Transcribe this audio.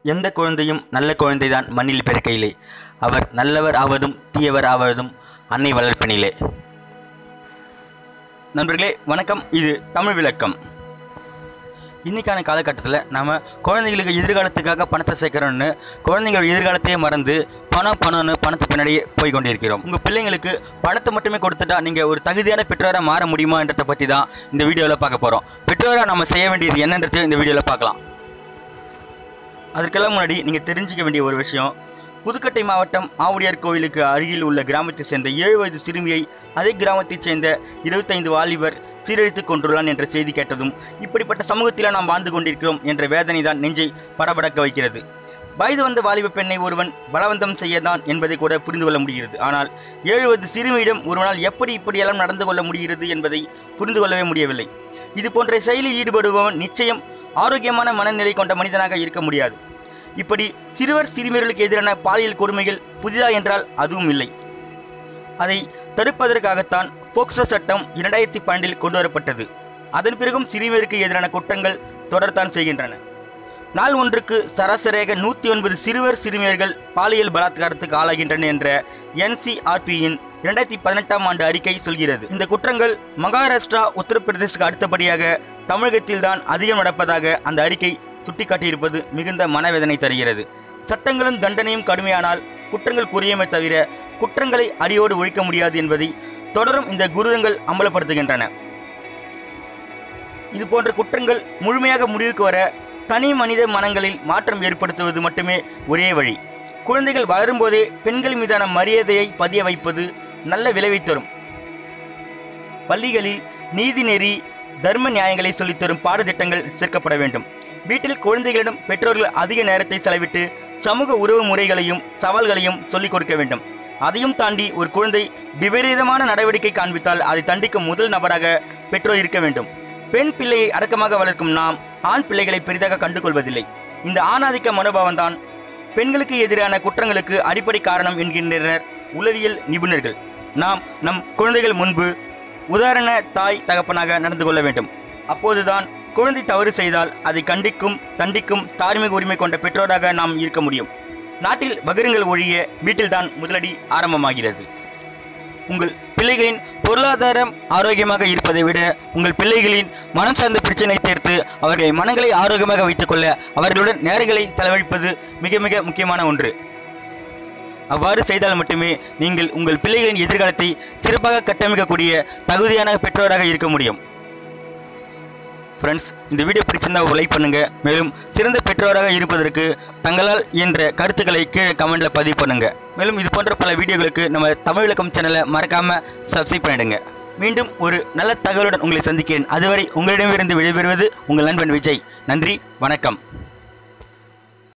எந்த குழந்தையும் நல்ல குழந்தைதான் மண்ணில் பிறக்கையிலே அவர் நல்லவர் ஆவதும் தீயவர் ஆவதும் அன்னை வளர்ப்பினிலே நண்பர்களே வணக்கம் இது தமிழ் விளக்கம் இன்னைக்கான காலகட்டத்தில் நம்ம குழந்தைகளுக்கு எதிர்காலத்துக்காக பணத்தை சேர்க்குறோன்னு குழந்தைங்களோட எதிர்காலத்தையே மறந்து பணம் பணம்னு பணத்து பின்னாடியே போய் கொண்டிருக்கிறோம் உங்கள் பிள்ளைங்களுக்கு பணத்தை மட்டுமே கொடுத்துட்டா நீங்கள் ஒரு தகுதியான பெற்றோராக மாற முடியுமான்றதை பற்றி தான் இந்த வீடியோவில் பார்க்க போகிறோம் பெற்றோராக நம்ம செய்ய வேண்டியது என்னன்றதையும் இந்த வீடியோவில் பார்க்கலாம் அதற்கெல்லாம் முன்னாடி நீங்கள் தெரிஞ்சுக்க வேண்டிய ஒரு விஷயம் புதுக்கோட்டை மாவட்டம் ஆவுடையார் கோவிலுக்கு அருகில் உள்ள கிராமத்தைச் சேர்ந்த ஏழு வயது சிறுமியை அதே கிராமத்தைச் சேர்ந்த இருபத்தைந்து வாலிபர் சீரழித்துக் கொண்டுள்ளான் என்ற செய்தி கேட்டதும் இப்படிப்பட்ட சமூகத்தில் நாம் வாழ்ந்து கொண்டிருக்கிறோம் என்ற வேதனை தான் நெஞ்சை படபடக்க வைக்கிறது வயது வந்த வாலிப பெண்ணை ஒருவன் பலவந்தம் செய்யதான் என்பதை கூட புரிந்து கொள்ள முடிகிறது ஆனால் ஏழு வயது சிறுமியிடம் ஒருவனால் எப்படி இப்படியெல்லாம் நடந்து கொள்ள முடிகிறது என்பதை புரிந்து கொள்ளவே முடியவில்லை இது போன்ற செயலில் ஈடுபடுபவன் நிச்சயம் ஆரோக்கியமான மனநிலை கொண்ட மனிதனாக இருக்க முடியாது இப்படி சிறுவர் சிறுமியர்களுக்கு எதிரான பாலியல் கொடுமைகள் புதிதா என்றால் அதுவும் இல்லை அதை தடுப்பதற்காகத்தான் போக்சோ சட்டம் இரண்டாயிரத்தி பன்னெண்டில் கொண்டு வரப்பட்டது அதன் பிறகும் சிறுமியருக்கு எதிரான குற்றங்கள் தொடர்தான் செய்கின்றன நாள் ஒன்றுக்கு சராசரியாக நூற்றி ஒன்பது சிறுவர் சிறுமியர்கள் பாலியல் பலாத்காரத்துக்கு ஆளாகின்றன என்ற என்சிஆர்பியின் இரண்டாயிரத்தி பதினெட்டாம் ஆண்டு அறிக்கை சொல்கிறது இந்த குற்றங்கள் மகாராஷ்டிரா உத்தரப்பிரதேசுக்கு அடுத்தபடியாக தமிழகத்தில் தான் அதிகம் நடப்பதாக அந்த அறிக்கை சுட்டிக்காட்டியிருப்பது மிகுந்த மனவேதனை தருகிறது சட்டங்களும் தண்டனையும் கடுமையானால் குற்றங்கள் குறையுமே தவிர குற்றங்களை அடியோடு ஒழிக்க முடியாது என்பதை தொடரும் இந்த குருதங்கள் அம்பலப்படுத்துகின்றன இது போன்ற குற்றங்கள் முழுமையாக முடிவுக்கு வர தனி மனித மனங்களில் மாற்றம் ஏற்படுத்துவது மட்டுமே ஒரே வழி குழந்தைகள் வளரும்போதே பெண்கள் மீதான மரியாதையை பதிய வைப்பது நல்ல விளைவை தரும் பள்ளிகளில் நீதிநெறி தர்ம நியாயங்களை சொல்லித்தரும் பாடத்திட்டங்கள் சேர்க்கப்பட வேண்டும் வீட்டில் குழந்தைகளிடம் பெற்றோர்கள் அதிக நேரத்தை செலவிட்டு சமூக உறவு முறைகளையும் சவால்களையும் சொல்லிக் கொடுக்க வேண்டும் அதையும் தாண்டி ஒரு குழந்தை விபரீதமான நடவடிக்கை காண்பித்தால் அதை தண்டிக்கும் முதல் நபராக பெற்றோர் இருக்க வேண்டும் பெண் பிள்ளையை அடக்கமாக வளர்க்கும் நாம் ஆண் பிள்ளைகளை பெரிதாக கண்டுகொள்வதில்லை இந்த ஆணாதிக்க மனோபாவம் தான் பெண்களுக்கு எதிரான குற்றங்களுக்கு அடிப்படை காரணம் என்கின்றனர் உளவியல் நிபுணர்கள் நாம் நம் குழந்தைகள் முன்பு உதாரண தாய் தகப்பனாக நடந்து கொள்ள வேண்டும் அப்போதுதான் குழந்தை தவறு செய்தால் அதை கண்டிக்கும் தண்டிக்கும் தார்மீக உரிமை கொண்ட பெற்றோராக நாம் இருக்க முடியும் நாட்டில் பகிரங்கள் ஒழிய வீட்டில்தான் முதலடி ஆரம்பமாகிறது உங்கள் பிள்ளைகளின் பொருளாதாரம் ஆரோக்கியமாக இருப்பதை விட உங்கள் பிள்ளைகளின் மனம் சார்ந்த பிரச்சனை தீர்த்து அவர்களின் மனங்களை ஆரோக்கியமாக வைத்துக்கொள்ள அவர்களுடன் நேரங்களை செலவழிப்பது மிக மிக முக்கியமான ஒன்று அவ்வாறு செய்தால் மட்டுமே நீங்கள் உங்கள் பிள்ளைகளின் எதிர்காலத்தை சிறப்பாக கட்டமைக்கக்கூடிய தகுதியான பெற்றோராக இருக்க முடியும் ஃப்ரெண்ட்ஸ் இந்த வீடியோ பிடிச்சிருந்தா ஒரு லைக் பண்ணுங்க மேலும் சிறந்த பெற்றோராக இருப்பதற்கு தங்களால் இயன்ற கருத்துக்களை கீழே கமெண்ட்ல பதிவு பண்ணுங்க மேலும் இது போன்ற பல வீடியோகளுக்கு நம்ம தமிழ் விளக்கம் சேனலை மறக்காம சப்ஸ்கிரைப் பண்ணிடுங்க மீண்டும் ஒரு நல்ல தகவலுடன் உங்களை சந்திக்கிறேன் அதுவரை உங்களிடமிருந்து விடைபெறுவது உங்கள் நண்பன் விஜய் நன்றி வணக்கம்